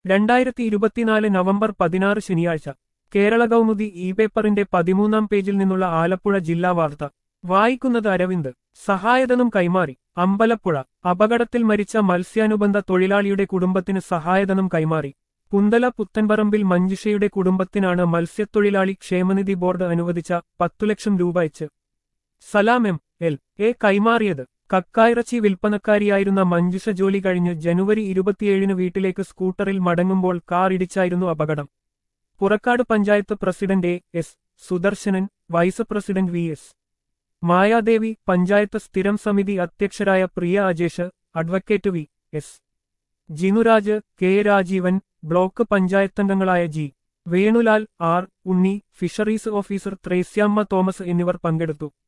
രണ്ടായിരത്തി ഇരുപത്തിനാല് നവംബർ പതിനാറ് ശനിയാഴ്ച കേരള കൗമുദി ഇ പേപ്പറിന്റെ പതിമൂന്നാം പേജിൽ നിന്നുള്ള ആലപ്പുഴ ജില്ലാ വാർത്ത വായിക്കുന്നത് അരവിന്ദ് സഹായധനം കൈമാറി അമ്പലപ്പുഴ അപകടത്തിൽ മരിച്ച മത്സ്യാനുബന്ധ തൊഴിലാളിയുടെ കുടുംബത്തിന് സഹായധനം കൈമാറി കുന്തല പുത്തൻപറമ്പിൽ മഞ്ജുഷയുടെ കുടുംബത്തിനാണ് മത്സ്യത്തൊഴിലാളി ക്ഷേമനിധി ബോർഡ് അനുവദിച്ച പത്തു ലക്ഷം രൂപ വെച്ച് സലാം എം എൽ എ കൈമാറിയത് കക്കായിറച്ചി വിൽപ്പനക്കാരിയായിരുന്ന മഞ്ജുഷ ജോലി കഴിഞ്ഞ് ജനുവരി ഇരുപത്തിയേഴിന് വീട്ടിലേക്ക് സ്കൂട്ടറിൽ മടങ്ങുമ്പോൾ കാർ ഇടിച്ചായിരുന്നു അപകടം Purakkad panchayat president A S Sudarsanan vice president V S Mayadevi panchayat സ്ഥിരം സമിതി അധ്യക്ഷരായ Priya Ajesh advocate V S Jinuraj K Rajeevan block പഞ്ചായത്തംഗങ്ങളായ G Venulal R Unni fisheries officer Thresiamma Thomas എന്നിവർ പങ്കെടുത്തു